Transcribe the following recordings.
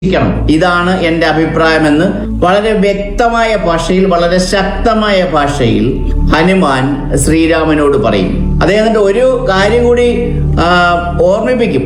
ക്കണം. ഇതാണ് എന്റെ അഭിപ്രായമെന്ന് വളരെ വ്യക്തമായ ഭാഷയിൽ വളരെ ശക്തമായ ഭാഷയിൽ ഹനുമാൻ ശ്രീരാമനോട് പറയും അദ്ദേഹം എന്നിട്ട് ഒരു കാര്യം കൂടി ആ, ഓർമ്മിപ്പിക്കും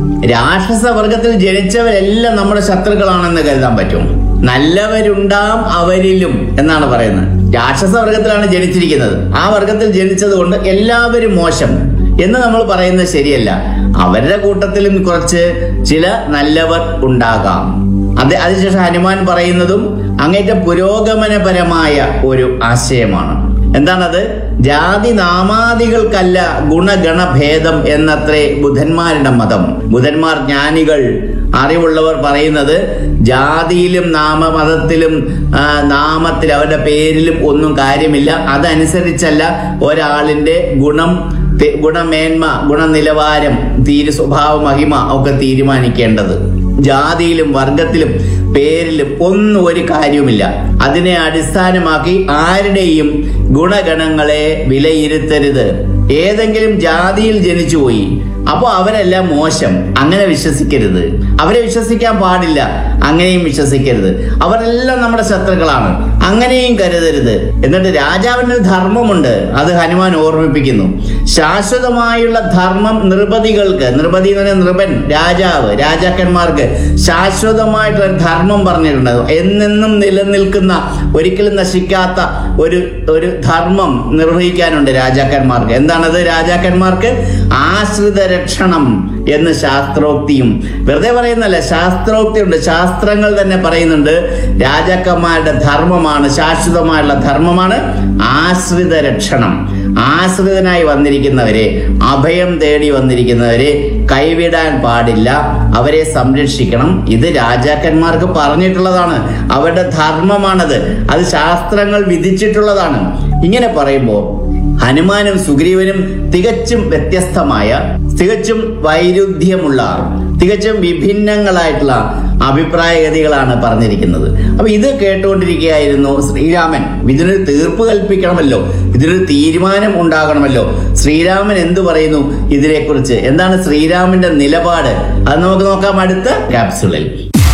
രാക്ഷസ വർഗത്തിൽ ജനിച്ചവരെല്ലാം നമ്മുടെ ശത്രുക്കളാണെന്ന് കരുതാൻ പറ്റും നല്ലവരുണ്ടാം അവരിലും എന്നാണ് പറയുന്നത് രാക്ഷസ വർഗത്തിലാണ് ജനിച്ചിരിക്കുന്നത് ആ വർഗത്തിൽ ജനിച്ചത് കൊണ്ട് എല്ലാവരും മോശം എന്ന് നമ്മൾ പറയുന്നത് ശരിയല്ല അവരുടെ കൂട്ടത്തിലും കുറച്ച് ചില നല്ലവർ ഉണ്ടാകാം അത് അതിനുശേഷം ഹനുമാൻ പറയുന്നതും അങ്ങേറ്റം പുരോഗമനപരമായ ഒരു ആശയമാണ് എന്താണത് ജാതി നാമാദികൾക്കല്ല ഗുണഗണഭേദം എന്നത്രേ ബുധന്മാരുടെ മതം ബുധന്മാർ ജ്ഞാനികൾ അറിവുള്ളവർ പറയുന്നത് ജാതിയിലും നാമമതത്തിലും ആ, നാമത്തിൽ അവരുടെ പേരിലും ഒന്നും കാര്യമില്ല അതനുസരിച്ചല്ല ഒരാളിന്റെ ഗുണം തി- ഗുണമേന്മ ഗുണനിലവാരം തീരു സ്വഭാവ മഹിമ ഒക്കെ തീരുമാനിക്കേണ്ടത് ജാതിയിലും വർഗത്തിലും പേരിലും ഒന്നും ഒരു കാര്യവുമില്ല അതിനെ അടിസ്ഥാനമാക്കി ആരുടെയും ഗുണഗണങ്ങളെ വിലയിരുത്തരുത് ഏതെങ്കിലും ജാതിയിൽ ജനിച്ചുപോയി അപ്പോൾ അവരെല്ലാം മോശം അങ്ങനെ വിശ്വസിക്കരുത് അവരെ വിശ്വസിക്കാൻ പാടില്ല അങ്ങനെയും വിശ്വസിക്കരുത് അവരെല്ലാം നമ്മുടെ ശത്രുക്കളാണ് അങ്ങനെയും കരുതരുത് എന്നിട്ട് രാജാവിന് ഒരു ധർമ്മമുണ്ട് അത് ഹനുമാൻ ഓർമ്മിപ്പിക്കുന്നു ശാശ്വതമായുള്ള ധർമ്മം നൃപതികൾക്ക് നൃപതി എന്ന് പറഞ്ഞാൽ നൃപൻ രാജാവ് രാജാക്കന്മാർക്ക് ശാശ്വതമായിട്ടുള്ള ഒരു ധർമ്മം പറഞ്ഞിട്ടുണ്ട് എന്നെന്നും നിലനിൽക്കുന്ന ഒരിക്കലും നശിക്കാത്ത ഒരു ഒരു ധർമ്മം നിർവഹിക്കാനുണ്ട് രാജാക്കന്മാർക്ക് എന്താണത് രാജാക്കന്മാർക്ക് ആശ്രിത രക്ഷണം എന്ന് ശാസ്ത്രോക്തിയും വെറുതെ പറയുന്നല്ല ശാസ്ത്രോക്തിയുണ്ട് ശാസ്ത്രങ്ങൾ തന്നെ പറയുന്നുണ്ട് രാജാക്കന്മാരുടെ ധർമ്മമാണ് ശാശ്വതമായുള്ള ധർമ്മമാണ് ആശ്രിത രക്ഷണം ആശ്രിതനായി വന്നിരിക്കുന്നവരെ അഭയം തേടി വന്നിരിക്കുന്നവരെ കൈവിടാൻ പാടില്ല അവരെ സംരക്ഷിക്കണം ഇത് രാജാക്കന്മാർക്ക് പറഞ്ഞിട്ടുള്ളതാണ് അവരുടെ ധർമ്മമാണത് അത് ശാസ്ത്രങ്ങൾ വിധിച്ചിട്ടുള്ളതാണ് ഇങ്ങനെ പറയുമ്പോൾ ഹനുമാനും സുഗ്രീവനും തികച്ചും വ്യത്യസ്തമായ തികച്ചും വൈരുദ്ധ്യമുള്ള തികച്ചും വിഭിന്നങ്ങളായിട്ടുള്ള അഭിപ്രായഗതികളാണ് പറഞ്ഞിരിക്കുന്നത് അപ്പൊ ഇത് കേട്ടുകൊണ്ടിരിക്കുകയായിരുന്നു ശ്രീരാമൻ ഇതിനൊരു തീർപ്പ് കൽപ്പിക്കണമല്ലോ ഇതിനൊരു തീരുമാനം ഉണ്ടാകണമല്ലോ ശ്രീരാമൻ എന്തു പറയുന്നു ഇതിനെക്കുറിച്ച് എന്താണ് ശ്രീരാമന്റെ നിലപാട് അത് നമുക്ക് നോക്കാം അടുത്ത ക്യാപ്സുളിൽ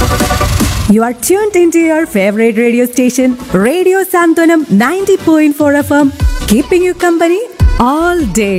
You are tuned into your favorite radio station, Radio Santonam 90.4 FM, keeping you company all day.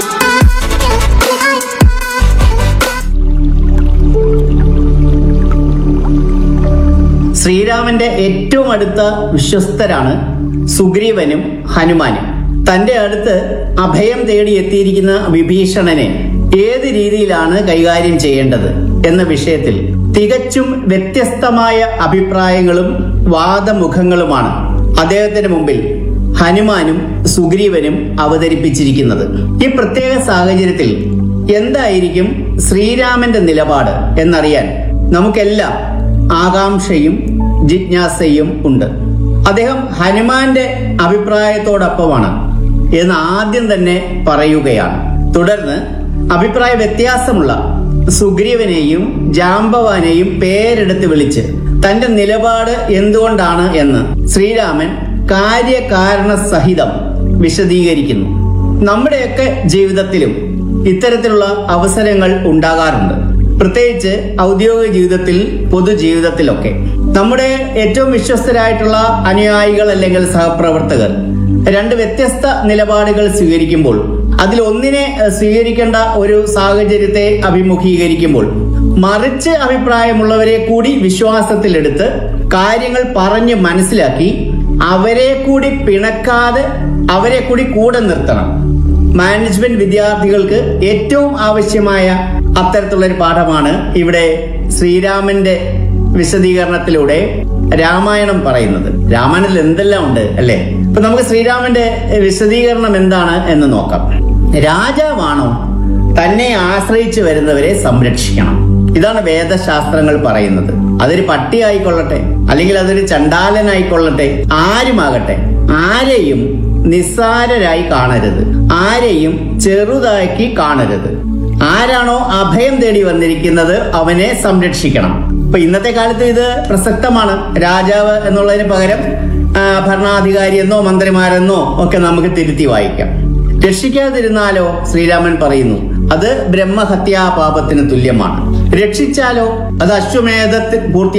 ശ്രീരാമന്റെ ഏറ്റവും അടുത്ത വിശ്വസ്തരാണ് സുഗ്രീവനും ഹനുമാനും തന്റെ അടുത്ത് അഭയം തേടി എത്തിയിരിക്കുന്ന വിഭീഷണനെ ഏത് രീതിയിലാണ് കൈകാര്യം ചെയ്യേണ്ടത് എന്ന വിഷയത്തിൽ തികച്ചും വ്യത്യസ്തമായ അഭിപ്രായങ്ങളും വാദമുഖങ്ങളുമാണ് അദ്ദേഹത്തിന് മുമ്പിൽ ഹനുമാനും സുഗ്രീവനും അവതരിപ്പിച്ചിരിക്കുന്നത് ഈ പ്രത്യേക സാഹചര്യത്തിൽ എന്തായിരിക്കും ശ്രീരാമന്റെ നിലപാട് എന്നറിയാൻ നമുക്കെല്ലാം ആകാംക്ഷയും ജിജ്ഞാസയും ഉണ്ട് അദ്ദേഹം ഹനുമാന്റെ അഭിപ്രായത്തോടൊപ്പമാണ് എന്ന് ആദ്യം തന്നെ പറയുകയാണ് തുടർന്ന് അഭിപ്രായ വ്യത്യാസമുള്ള സുഗ്രീവനെയും ജാംബവാനെയും പേരെടുത്ത് വിളിച്ച് തന്റെ നിലപാട് എന്തുകൊണ്ടാണ് എന്ന് ശ്രീരാമൻ കാര്യകാരണ സഹിതം വിശദീകരിക്കുന്നു നമ്മുടെയൊക്കെ ജീവിതത്തിലും ഇത്തരത്തിലുള്ള അവസരങ്ങൾ ഉണ്ടാകാറുണ്ട് പ്രത്യേകിച്ച് ഔദ്യോഗിക ജീവിതത്തിൽ പൊതുജീവിതത്തിലൊക്കെ നമ്മുടെ ഏറ്റവും വിശ്വസ്തരായിട്ടുള്ള അനുയായികൾ അല്ലെങ്കിൽ സഹപ്രവർത്തകർ രണ്ട് വ്യത്യസ്ത നിലപാടുകൾ സ്വീകരിക്കുമ്പോൾ അതിൽ ഒന്നിനെ ഏഹ്, സ്വീകരിക്കേണ്ട ഒരു സാഹചര്യത്തെ അഭിമുഖീകരിക്കുമ്പോൾ മറിച്ച് അഭിപ്രായമുള്ളവരെ കൂടി വിശ്വാസത്തിലെടുത്ത് കാര്യങ്ങൾ പറഞ്ഞ് മനസ്സിലാക്കി അവരെ കൂടി പിണക്കാതെ അവരെ കൂടി കൂടെ നിർത്തണം മാനേജ്മെന്റ് വിദ്യാർത്ഥികൾക്ക് ഏറ്റവും ആവശ്യമായ അത്തരത്തിലുള്ള ഒരു പാഠമാണ് ഇവിടെ ശ്രീരാമന്റെ വിശദീകരണത്തിലൂടെ രാമായണം പറയുന്നത് രാമായണത്തിൽ എന്തെല്ലാം ഉണ്ട് അല്ലെ ഇപ്പൊ നമുക്ക് ശ്രീരാമന്റെ വിശദീകരണം എന്താണ് എന്ന് നോക്കാം രാജാവാണോ തന്നെ ആശ്രയിച്ചു വരുന്നവരെ സംരക്ഷിക്കണം ഇതാണ് വേദശാസ്ത്രങ്ങൾ പറയുന്നത് അതൊരു പട്ടി ആയിക്കൊള്ളട്ടെ അല്ലെങ്കിൽ അതൊരു ചണ്ടാലനായിക്കൊള്ളട്ടെ ആരുമാകട്ടെ ആരെയും നിസ്സാരരായി കാണരുത് ആരെയും ചെറുതാക്കി കാണരുത് ആരാണോ അഭയം തേടി വന്നിരിക്കുന്നത് അവനെ സംരക്ഷിക്കണം ഇപ്പൊ ഇന്നത്തെ കാലത്ത് ഇത് പ്രസക്തമാണ് രാജാവ് എന്നുള്ളതിന് പകരം ആ, ഭരണാധികാരി എന്നോ മന്ത്രിമാരെന്നോ ഒക്കെ നമുക്ക് തിരുത്തി വായിക്കാം രക്ഷിക്കാതിരുന്നാലോ ശ്രീരാമൻ പറയുന്നു അത് ബ്രഹ്മഹത്യാ പാപത്തിന് തുല്യമാണ് രക്ഷിച്ചാലോ അത് അശ്വമേധത്തിൽ പൂർത്തി